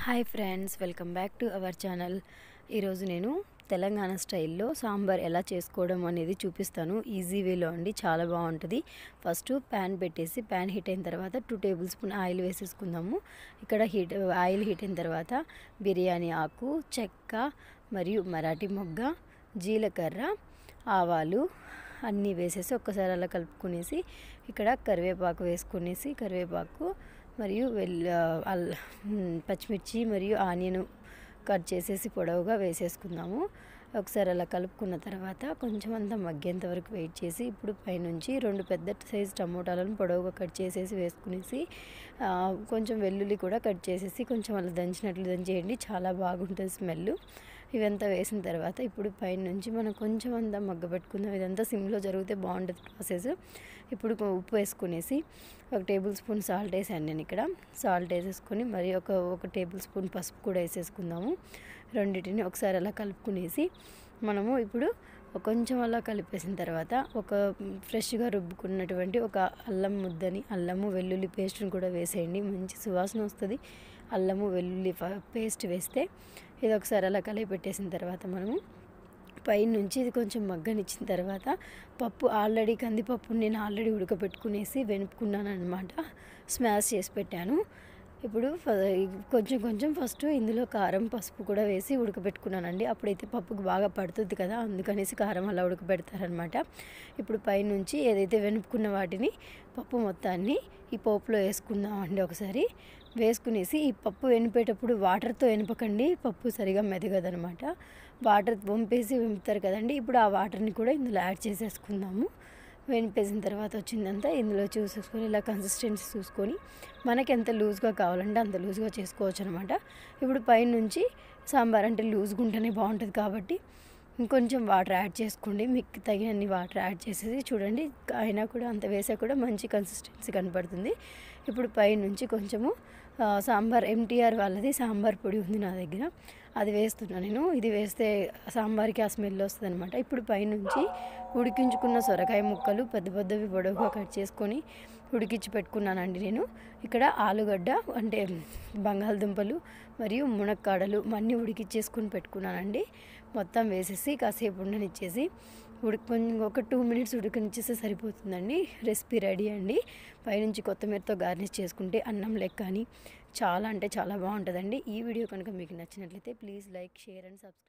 hi friends welcome back to our channel ఈరోజు నేను తెలంగాణ స్టైల్లో సాంబార్ ఎలా చేసుకోవడం అనేది చూపిస్తాను ఈజీ వేలో అండి చాలా బాగుంటుంది ఫస్ట్ ప్యాన్ పెట్టేసి ప్యాన్ హీట్ అయిన తర్వాత టూ టేబుల్ స్పూన్ ఆయిల్ వేసేసుకుందాము ఇక్కడ హీట్ ఆయిల్ హీట్ అయిన తర్వాత బిర్యానీ ఆకు చెక్క మరియు మరాఠీ మొగ్గ జీలకర్ర ఆవాలు అన్నీ వేసేసి ఒక్కసారి అలా కలుపుకునేసి ఇక్కడ కరివేపాకు వేసుకునేసి కరివేపాకు మరియు వెల్ అల్ పచ్చిమిర్చి మరియు ఆనియన్ కట్ చేసేసి పొడవుగా వేసేసుకుందాము ఒకసారి అలా కలుపుకున్న తర్వాత కొంచెం అంతా మగ్గేంత వరకు వెయిట్ చేసి ఇప్పుడు పైనుంచి రెండు పెద్ద సైజు టమోటాలను పొడవుగా కట్ చేసేసి వేసుకునేసి కొంచెం వెల్లుల్లి కూడా కట్ చేసేసి కొంచెం అలా దంచినట్లు దంచేయండి చాలా బాగుంటుంది స్మెల్ ఇవంతా వేసిన తర్వాత ఇప్పుడు పైన నుంచి మనం కొంచెం అంతా మగ్గ పెట్టుకుందాం ఇదంతా సిమ్లో జరిగితే బాగుంటుంది ప్రాసెస్ ఇప్పుడు ఉప్పు వేసుకునేసి ఒక టేబుల్ స్పూన్ సాల్ట్ వేసాను నేను ఇక్కడ సాల్ట్ వేసేసుకొని మరి ఒక ఒక టేబుల్ స్పూన్ పసుపు కూడా వేసేసుకుందాము రెండింటిని ఒకసారి అలా కలుపుకునేసి మనము ఇప్పుడు కొంచెం అలా కలిపేసిన తర్వాత ఒక ఫ్రెష్గా రుబ్బుకున్నటువంటి ఒక అల్లం ముద్దని అల్లము వెల్లుల్లి పేస్ట్ని కూడా వేసేయండి మంచి సువాసన వస్తుంది అల్లము వెల్లుల్లి పేస్ట్ వేస్తే ఇది ఒకసారి అలా కలిపి పెట్టేసిన తర్వాత మనము పైన నుంచి ఇది కొంచెం మగ్గనిచ్చిన తర్వాత పప్పు ఆల్రెడీ కందిపప్పు నేను ఆల్రెడీ ఉడకబెట్టుకునేసి వెనుపుకున్నాను అనమాట స్మాష్ చేసి పెట్టాను ఇప్పుడు కొంచెం కొంచెం ఫస్ట్ ఇందులో కారం పసుపు కూడా వేసి ఉడకబెట్టుకున్నానండి అప్పుడైతే పప్పుకు బాగా పడుతుంది కదా అందుకనేసి కారం అలా ఉడకబెడతారనమాట ఇప్పుడు పైనుంచి ఏదైతే వెనుపుకున్న వాటిని పప్పు మొత్తాన్ని ఈ పోపులో వేసుకుందామండి ఒకసారి వేసుకునేసి ఈ పప్పు వెనిపేటప్పుడు వాటర్తో వెనపకండి పప్పు సరిగా మెదగదనమాట వాటర్ వంపేసి వెంపుతారు కదండి ఇప్పుడు ఆ వాటర్ని కూడా ఇందులో యాడ్ చేసేసుకుందాము వెనిపేసిన తర్వాత వచ్చిందంతా ఇందులో చూసేసుకొని ఇలా కన్సిస్టెన్సీ చూసుకొని మనకి ఎంత లూజ్గా కావాలంటే అంత లూజ్గా చేసుకోవచ్చు అనమాట ఇప్పుడు పైనుంచి సాంబార్ అంటే లూజ్గా ఉంటేనే బాగుంటుంది కాబట్టి ఇంకొంచెం వాటర్ యాడ్ చేసుకోండి మీకు తగినన్ని వాటర్ యాడ్ చేసేసి చూడండి అయినా కూడా అంత వేసా కూడా మంచి కన్సిస్టెన్సీ కనపడుతుంది ఇప్పుడు పైనుంచి కొంచెము సాంబార్ ఎంటీఆర్ వాళ్ళది సాంబార్ పొడి ఉంది నా దగ్గర అది వేస్తున్నాను నేను ఇది వేస్తే సాంబార్కి ఆ స్మెల్ వస్తుంది అనమాట ఇప్పుడు పైనుంచి ఉడికించుకున్న సొరకాయ ముక్కలు పెద్ద పెద్దవి పొడవుగా కట్ చేసుకొని ఉడికించి పెట్టుకున్నానండి నేను ఇక్కడ ఆలుగడ్డ అంటే బంగాళదుంపలు మరియు మునక్కాడలు అన్నీ ఉడికిచ్చేసుకొని పెట్టుకున్నానండి మొత్తం వేసేసి కాసేపు ఉండనిచ్చేసి ఉడికి కొంచెం ఒక టూ మినిట్స్ ఉడకనిచ్చేస్తే సరిపోతుందండి రెసిపీ రెడీ అండి పైనుంచి కొత్తిమీరతో గార్నిష్ చేసుకుంటే అన్నం లెక్క అని చాలా అంటే చాలా బాగుంటుందండి ఈ వీడియో కనుక మీకు నచ్చినట్లయితే please like share and subscribe